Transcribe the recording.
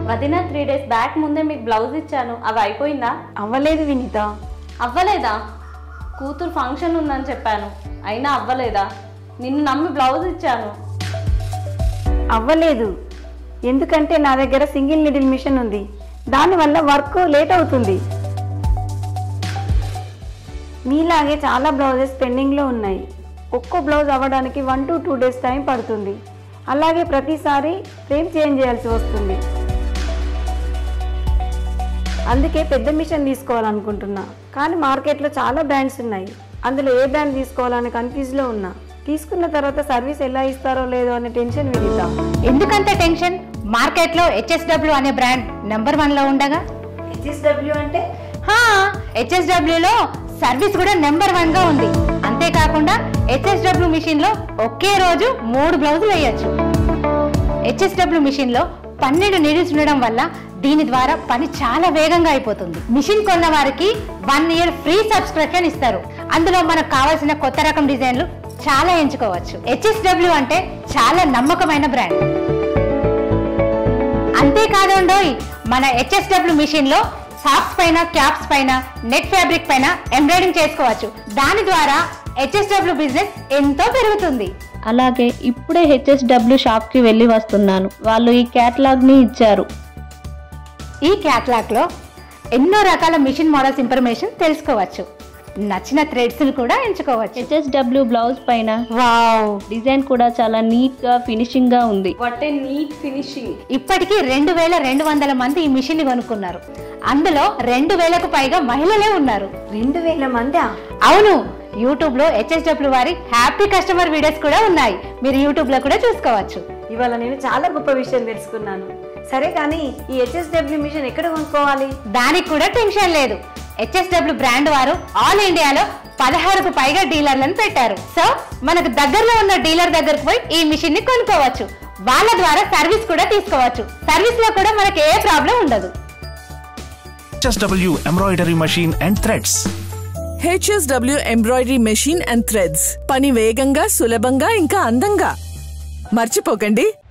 వదిన three days back ముందే మీకు బ్లౌజ్ ఇచ్చాను అవి అయిపోయిందా అవ్వలేదు వినీత అవ్వలేదా కూతురు ఫంక్షన్ ఉందని చెప్పాను అయినా అవ్వలేదా నిన్ను నమ్మి బ్లౌజ్ ఇచ్చాను అవ్వలేదు ఎందుకంటే నా దగ్గర సింగిల్ నిడిల్ మిషన్ ఉంది దానివల్ల వర్క్ లేట్ అవుతుంది మీలాగే చాలా బ్లౌజెస్ పెండింగ్లో ఉన్నాయి ఒక్కో బ్లౌజ్ అవ్వడానికి one two two days time పడుతుంది అలాగే ప్రతిసారి ఫ్రేమ్ చేంజ్ చేయాల్సి వస్తుంది అందుకే పెద్ద మిషన్ తీసుకోవాలనుకుంటున్నా కానీ మార్కెట్లో చాలా బ్రాండ్స్ ఉన్నాయి అందులో ఏ బ్రాండ్ తీసుకోవాలని కన్ఫ్యూజ్లో ఉన్నా తీసుకున్న తర్వాత సర్వీస్ ఎలా ఇస్తారో లేదో అనే టెన్షన్ విధితా ఎందుకంత టెన్షన్ మార్కెట్లో హెచ్ఎస్డబ్ల్యూ అనే బ్రాండ్ నెంబర్ వన్ లో ఉండగా హెచ్ఎస్డబ్ల్యూ అంటే హెచ్ఎస్డబ్ల్యూ లో సర్వీస్ కూడా నెంబర్ వన్ గా ఉంది అంతేకాకుండా హెచ్ఎస్డబ్ల్యూ మిషన్ లో ఒకే రోజు మూడు బ్లౌజులు వేయచ్చు హెచ్ఎస్డబ్ల్యూ మిషన్ లో పన్నెండు నీడిల్స్ ఉండడం వల్ల దీని ద్వారా పని చాలా వేగంగా అయిపోతుంది మిషన్ కొన్న వారికి వన్ ఇయర్ ఫ్రీ సబ్స్క్రిప్షన్ ఇస్తారు అందులో మనకు కావాల్సిన కొత్త రకం డిజైన్లు చాలా ఎంచుకోవచ్చు హెచ్ఎస్డబ్ల్యూ అంటే చాలా నమ్మకమైన బ్రాండ్ అంతేకాదండోయ్ మన హెచ్ఎస్డబ్ల్యూ మిషన్ లో సాక్స్ పైన క్యాప్స్ పైన నెట్ ఫ్యాబ్రిక్ పైన ఎంబ్రాయిడింగ్ చేసుకోవచ్చు దాని ద్వారా హెచ్ఎస్డబ్ల్యూ బిజినెస్ ఎంతో పెరుగుతుంది అలాగే ఇప్పుడే హెచ్ఎస్డబ్ల్యూ షాప్కి వెళ్ళి వస్తున్నాను వాళ్ళు ఈ క్యాటలాగ్ని ఇచ్చారు ఈ క్యాట్లాగ్ లో ఎన్నో రకాల మిషన్ మోడల్స్ ఇన్ఫర్మేషన్ తెలుసుకోవచ్చు నచ్చిన థ్రెడ్స్ కూడా ఎంచుకోవచ్చు హెచ్ఎస్డబ్ల్యూ బ్లౌజ్ పైన వావ్ డిజైన్ కూడా చాలా నీట్ గా ఫినిషింగ్ గా ఉంది వాట్ ఏ నీట్ ఫినిషింగ్ ఇప్పటికీ రెండు వేల రెండు వందల మంది ఈ మిషన్ ని కొనుక్కున్నారు అందులో రెండు వేలకు పైగా మహిళలే ఉన్నారు రెండు వేల మందా అవును యూట్యూబ్ లో హెచ్ఎస్డబ్ల్యూ వారి హ్యాపీ కస్టమర్ వీడియోస్ కూడా ఉన్నాయి మీరు యూట్యూబ్ లో కూడా చూసుకోవచ్చు ఇవాళ నేను చాలా గొప్ప విషయం తెలుసుకున్నాను సరే కానీ ఈ హెచ్ఎస్డబ్ల్యూ మిషన్ ఎక్కడ కొనుక్కోవాలి దానికి కూడా టెన్షన్ లేదు హెచ్ఎస్డబ్ల్యూ బ్రాండ్ వారు ఆల్ ఇండియాలో పదహారుకు పైగా డీలర్లను పెట్టారు సో మనకు దగ్గరలో ఉన్న డీలర్ దగ్గరకు పోయి ఈ మిషన్ ని కొనుక్కోవచ్చు వాళ్ళ ద్వారా సర్వీస్ కూడా తీసుకోవచ్చు సర్వీస్ లో కూడా మనకి ఏ ప్రాబ్లం ఉండదు HSW embroidery machine and threads. HSW embroidery machine and threads పని వేగంగా సులభంగా ఇంకా అందంగా మర్చిపోకండి